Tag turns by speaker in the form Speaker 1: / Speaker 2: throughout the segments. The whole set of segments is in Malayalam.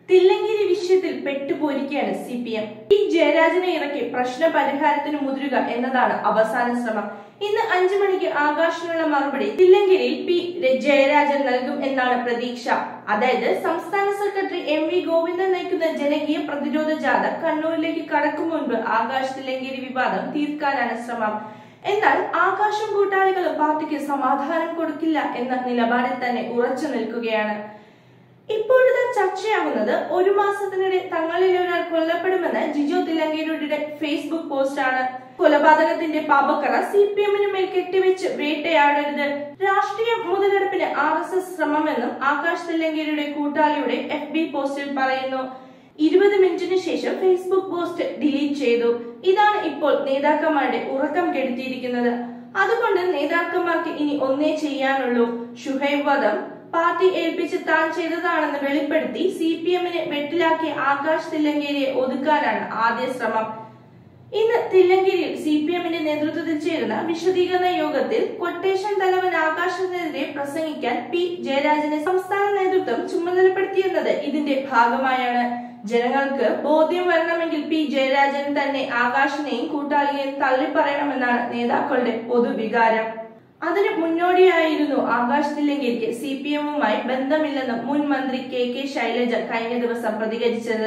Speaker 1: തില്ലങ്കേരി വിഷയത്തിൽ പെട്ടുപോയിരിക്കുകയാണ് സി പി എം പി ജയരാജനെ ഇറക്കി പ്രശ്ന പരിഹാരത്തിന് മുതിരുക എന്നതാണ് അവസാന ശ്രമം ഇന്ന് അഞ്ചു മണിക്ക് ആകാശിനുള്ള മറുപടി തില്ലങ്കേരിയിൽ പി ജയരാജൻ നൽകും എന്നാണ് പ്രതീക്ഷ അതായത് സംസ്ഥാന സെക്രട്ടറി എം വി ഗോവിന്ദൻ നയിക്കുന്ന ജനകീയ പ്രതിരോധ ജാഥ കണ്ണൂരിലേക്ക് കടക്കും മുൻപ് ആകാശ് തില്ലങ്കേരി വിവാദം തീർക്കാനാണ് ശ്രമം എന്നാൽ ആകാശം കൂട്ടാളികൾ പാർട്ടിക്ക് സമാധാനം കൊടുക്കില്ല എന്ന നിലപാടിൽ തന്നെ ഉറച്ചു നിൽക്കുകയാണ് ഇപ്പോഴത്തെ ചർച്ചയാകുന്നത് ഒരു മാസത്തിനിടെ തങ്ങളിൽ ഒരാൾ കൊല്ലപ്പെടുമെന്ന് ജിജോ തിലങ്കേരിയുടെ ഫേസ്ബുക്ക് പോസ്റ്റാണ് കൊലപാതകത്തിന്റെ പാപക്കറ സി പി എമ്മിന് മേൽ കെട്ടിവെച്ച് വേട്ടയാടരുത് രാഷ്ട്രീയ മുതലെടുപ്പിന് ആർ എസ് എസ് ശ്രമമെന്നും ആകാശ് തില്ലങ്കേരിയുടെ കൂട്ടാളിയുടെ എഫ് ബി പോസ്റ്റിൽ പറയുന്നു ഇരുപത് മിനിറ്റിന് ശേഷം ഫേസ്ബുക്ക് പോസ്റ്റ് ഡിലീറ്റ് ചെയ്തു ഇതാണ് ഇപ്പോൾ നേതാക്കന്മാരുടെ ഉറക്കം കെടുത്തിയിരിക്കുന്നത് അതുകൊണ്ട് നേതാക്കന്മാർക്ക് ഇനി ഒന്നേ ചെയ്യാനുള്ളൂ ഷുഹൈബ് വധം പാർട്ടി ഏൽപ്പിച്ച് താൻ ചെയ്തതാണെന്ന് വെളിപ്പെടുത്തി സി പി എമ്മിനെ വെട്ടിലാക്കിയ ആകാശ് തില്ലങ്കേരിയെ ഒതുക്കാനാണ് ആദ്യ ശ്രമം ഇന്ന് തില്ലങ്കേരിയിൽ സി പി എമ്മിന്റെ നേതൃത്വത്തിൽ ചേരുന്ന വിശദീകരണ യോഗത്തിൽ കൊട്ടേഷൻ തലവൻ ആകാശത്തിനെതിരെ പ്രസംഗിക്കാൻ പി ജയരാജനെ സംസ്ഥാന നേതൃത്വം ചുമതലപ്പെടുത്തിയെന്നത് ഇതിന്റെ ഭാഗമായാണ് ജനങ്ങൾക്ക് ബോധ്യം വരണമെങ്കിൽ പി ജയരാജൻ തന്നെ ആകാശിനെയും കൂട്ടാളിയെയും തള്ളിപ്പറയണമെന്നാണ് നേതാക്കളുടെ പൊതുവികാരം അതിന് മുന്നോടിയായിരുന്നു ആകാശ് തില്ലങ്കേരിക്ക് സി പി എമ്മുമായി ബന്ധമില്ലെന്ന് മുൻ മന്ത്രി കെ കെ ശൈലജ കഴിഞ്ഞ ദിവസം പ്രതികരിച്ചത്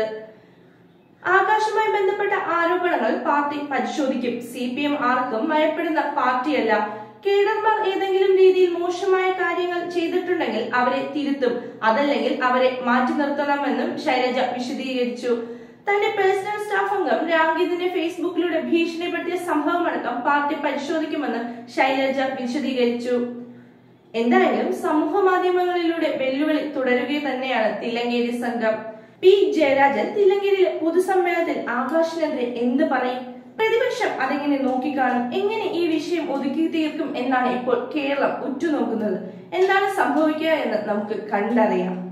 Speaker 1: ആകാശുമായി ബന്ധപ്പെട്ട ആരോപണങ്ങൾ പാർട്ടി പരിശോധിക്കും സി പി എം ആർക്കും ഭയപ്പെടുന്ന പാർട്ടിയല്ല കേഡർമാർ ഏതെങ്കിലും രീതിയിൽ മോശമായ കാര്യങ്ങൾ ചെയ്തിട്ടുണ്ടെങ്കിൽ അവരെ തിരുത്തും അതല്ലെങ്കിൽ അവരെ മാറ്റി നിർത്തണമെന്നും ശൈലജ വിശദീകരിച്ചു തന്റെ പേഴ്സണൽ സ്റ്റാഫ് അംഗം രാംഗീതിന്റെ ഫേസ്ബുക്കിലൂടെ ഭീഷണിപ്പെടുത്തിയ സംഭവമടക്കം പാർട്ടി പരിശോധിക്കുമെന്ന് ശൈലജ വിശദീകരിച്ചു എന്തായാലും സമൂഹ മാധ്യമങ്ങളിലൂടെ വെല്ലുവിളി തുടരുക തന്നെയാണ് തില്ലങ്കേരി സംഘം പി ജയരാജൻ തില്ലങ്കേരിയിലെ പൊതുസമ്മേളനത്തിൽ ആകാശിനെതിരെ എന്ത് പറയും പ്രതിപക്ഷം അതെങ്ങനെ നോക്കിക്കാണും എങ്ങനെ ഈ വിഷയം ഒതുക്കി തീർക്കും എന്നാണ് ഇപ്പോൾ കേരളം ഉറ്റുനോക്കുന്നത് എന്താണ് സംഭവിക്കുക എന്ന് നമുക്ക് കണ്ടറിയാം